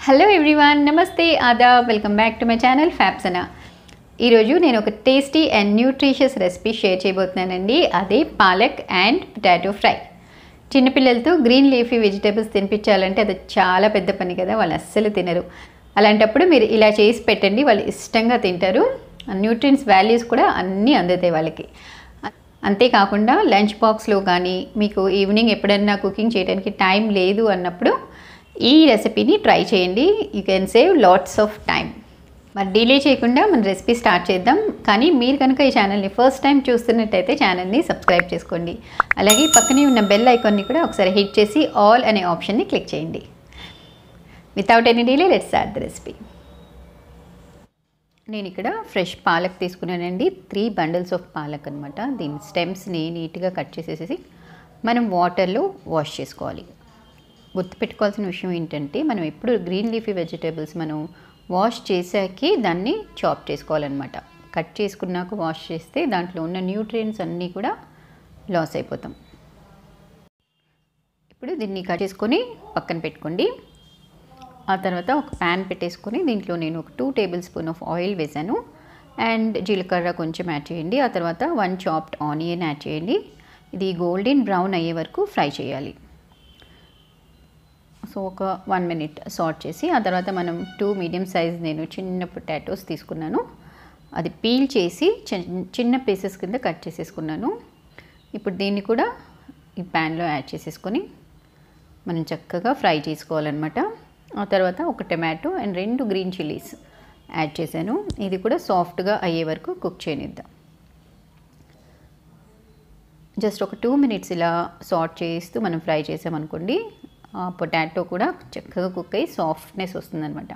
hello everyone నమస్తే ఆదాబ్ welcome back to my channel ఫ్యాప్సనా ఈరోజు నేను ఒక tasty and nutritious recipe share చేయబోతున్నానండి అదే పాలక్ అండ్ పొటాటో ఫ్రై చిన్నపిల్లలతో గ్రీన్ లీఫీ వెజిటేబుల్స్ తినిపించాలంటే అది చాలా పెద్ద పని కదా వాళ్ళు అస్సలు తినరు అలాంటప్పుడు మీరు ఇలా చేసి పెట్టండి వాళ్ళు ఇష్టంగా తింటారు న్యూట్రియన్స్ వాల్యూస్ కూడా అన్నీ అందుతాయి వాళ్ళకి అంతేకాకుండా లంచ్ బాక్స్లో కానీ మీకు ఈవినింగ్ ఎప్పుడైనా కుకింగ్ చేయడానికి టైం లేదు అన్నప్పుడు ఈ రెసిపీని ట్రై చేయండి you can save lots of time మరి డిలే చేయకుండా మన రెసిపీ స్టార్ట్ చేద్దాం కానీ మీరు కనుక ఈ ఛానల్ని ఫస్ట్ టైం చూస్తున్నట్టయితే ఛానల్ని సబ్స్క్రైబ్ చేసుకోండి అలాగే పక్కనే ఉన్న బెల్ ఐకాన్ని కూడా ఒకసారి హిట్ చేసి ఆల్ అనే ఆప్షన్ని క్లిక్ చేయండి without any delay let start the recipe నేను ఇక్కడ ఫ్రెష్ పాలక్ తీసుకున్నానండి త్రీ బండిల్స్ ఆఫ్ పాలక్ అనమాట దీని స్టెమ్స్ని నీట్గా కట్ చేసేసి మనం వాటర్లో వాష్ చేసుకోవాలి గుర్తుపెట్టుకోవాల్సిన విషయం ఏంటంటే మనం ఎప్పుడు గ్రీన్ లీఫీ వెజిటేబుల్స్ మనం వాష్ చేసాకే దాన్ని చాప్ చేసుకోవాలన్నమాట కట్ చేసుకున్నాక వాష్ చేస్తే దాంట్లో ఉన్న న్యూట్రియంట్స్ అన్నీ కూడా లాస్ అయిపోతాం ఇప్పుడు దీన్ని కట్ చేసుకొని పక్కన పెట్టుకోండి ఆ తర్వాత ఒక ప్యాన్ పెట్టేసుకొని దీంట్లో నేను ఒక two tablespoon of oil వేసాను అండ్ జీలకర్ర కొంచెం యాడ్ చేయండి ఆ తర్వాత వన్ చాప్డ్ ఆనియన్ యాడ్ చేయండి ఇది గోల్డెన్ బ్రౌన్ అయ్యే వరకు ఫ్రై చేయాలి సో ఒక వన్ మినిట్ సార్ట్ చేసి ఆ తర్వాత మనం టూ మీడియం సైజ్ నేను చిన్న పొటాటోస్ తీసుకున్నాను అది పీల్ చేసి చిన్న పీసెస్ కింద కట్ చేసేసుకున్నాను ఇప్పుడు దీన్ని కూడా ఈ ప్యాన్లో యాడ్ చేసేసుకొని మనం చక్కగా ఫ్రై చేసుకోవాలన్నమాట ఆ తర్వాత ఒక టమాటో అండ్ రెండు గ్రీన్ చిల్లీస్ యాడ్ చేశాను ఇది కూడా సాఫ్ట్గా అయ్యే వరకు కుక్ చేయనిద్దాం జస్ట్ ఒక టూ మినిట్స్ ఇలా సార్ట్ చేస్తూ మనం ఫ్రై చేసామనుకోండి పొటాటో కూడా చక్కగా కుక్ అయ్యి సాఫ్ట్నెస్ వస్తుందన్నమాట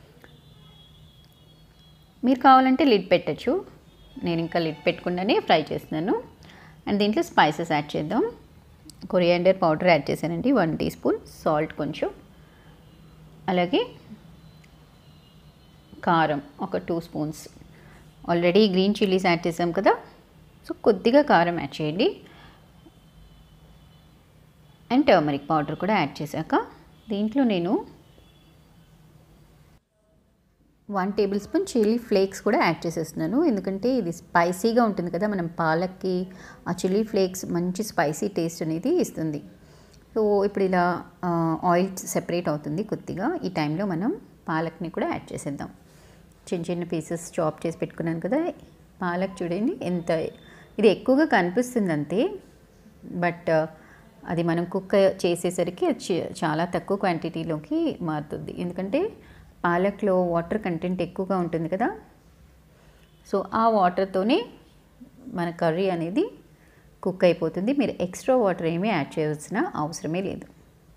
మీరు కావాలంటే లిడ్ పెట్టచ్చు నేను ఇంకా లిడ్ పెట్టకుండానే ఫ్రై చేస్తున్నాను అండ్ దీంట్లో స్పైసెస్ యాడ్ చేద్దాం కొరియాండర్ పౌడర్ యాడ్ చేశానండి వన్ టీ స్పూన్ సాల్ట్ కొంచెం అలాగే కారం ఒక two spoons already green chillies add చేసాం కదా సో కొద్దిగా కారం యాడ్ చేయండి అండ్ టర్మరిక్ పౌడర్ కూడా యాడ్ చేశాక దీంట్లో నేను one tablespoon chilli flakes కూడా యాడ్ చేసేస్తున్నాను ఎందుకంటే ఇది స్పైసీగా ఉంటుంది కదా మనం పాలక్కి ఆ చిల్లీ ఫ్లేక్స్ మంచి స్పైసీ టేస్ట్ అనేది ఇస్తుంది సో ఇప్పుడు ఇలా ఆయిల్ సెపరేట్ అవుతుంది కొద్దిగా ఈ టైంలో మనం పాలక్ని కూడా యాడ్ చేసేద్దాం చిన్న చిన్న పీసెస్ చాప్ చేసి పెట్టుకున్నాను కదా పాలక్ చూడండి ఎంత ఇది ఎక్కువగా కనిపిస్తుంది అంతే బట్ అది మనం కుక్ చేసేసరికి చాలా తక్కువ క్వాంటిటీలోకి మారుతుంది ఎందుకంటే పాలక్లో వాటర్ కంటెంట్ ఎక్కువగా ఉంటుంది కదా సో ఆ వాటర్తోనే మన కర్రీ అనేది కుక్ అయిపోతుంది మీరు ఎక్స్ట్రా వాటర్ ఏమీ యాడ్ చేయవలసిన అవసరమే లేదు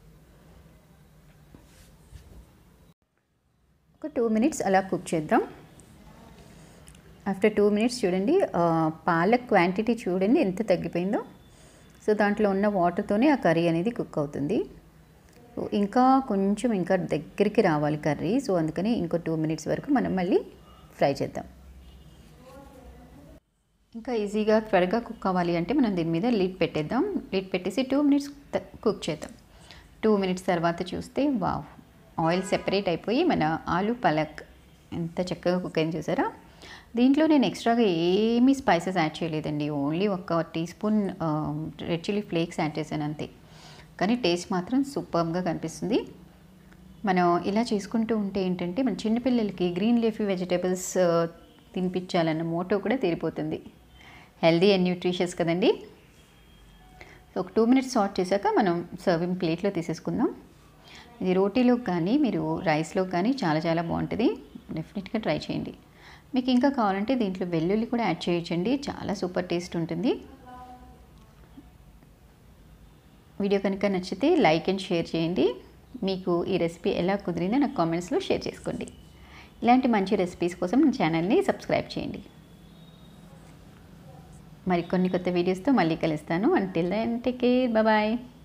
ఒక టూ మినిట్స్ అలా కుక్ చేద్దాం ఆఫ్టర్ టూ మినిట్స్ చూడండి పాలక్ క్వాంటిటీ చూడండి ఎంత తగ్గిపోయిందో సో దాంట్లో ఉన్న వాటర్తోనే ఆ కర్రీ అనేది కుక్ అవుతుంది సో ఇంకా కొంచెం ఇంకా దగ్గరికి రావాలి కర్రీ సో అందుకని ఇంకో టూ మినిట్స్ వరకు మనం మళ్ళీ ఫ్రై చేద్దాం ఇంకా ఈజీగా త్వరగా కుక్ అవ్వాలి అంటే మనం దీని మీద లిడ్ పెట్టేద్దాం లిడ్ పెట్టేసి టూ మినిట్స్ కుక్ చేద్దాం టూ మినిట్స్ తర్వాత చూస్తే వావ్ ఆయిల్ సెపరేట్ అయిపోయి మన ఆలు పలక్ ఎంత చక్కగా కుక్ అయింది చూసారా దీంట్లో నేను ఎక్స్ట్రాగా ఏమీ స్పైసెస్ యాడ్ చేయలేదండి ఓన్లీ ఒక teaspoon red chilli flakes add చేశాను అంతే కానీ టేస్ట్ మాత్రం సూపర్గా కనిపిస్తుంది మనం ఇలా చేసుకుంటూ ఉంటే ఏంటంటే మన చిన్నపిల్లలకి గ్రీన్ లీఫీ వెజిటేబుల్స్ తినిపించాలన్న మోటో కూడా తీరిపోతుంది హెల్దీ అండ్ న్యూట్రిషియస్ కదండి సో ఒక టూ మినిట్స్ సార్ట్ చేశాక మనం సర్వింగ్ ప్లేట్లో తీసేసుకుందాం ఇది రోటీలోకి కానీ మీరు రైస్లోకి కానీ చాలా చాలా బాగుంటుంది డెఫినెట్గా ట్రై చేయండి మీకు ఇంకా కావాలంటే దీంట్లో వెల్లుల్లి కూడా యాడ్ చేయొచ్చండి చాలా సూపర్ టేస్ట్ ఉంటుంది వీడియో కనుక నచ్చితే లైక్ అండ్ షేర్ చేయండి మీకు ఈ రెసిపీ ఎలా కుదిరిందో నాకు కామెంట్స్లో షేర్ చేసుకోండి ఇలాంటి మంచి రెసిపీస్ కోసం నా ఛానల్ని సబ్స్క్రైబ్ చేయండి మరికొన్ని కొత్త వీడియోస్తో మళ్ళీ కలుస్తాను until then take care bye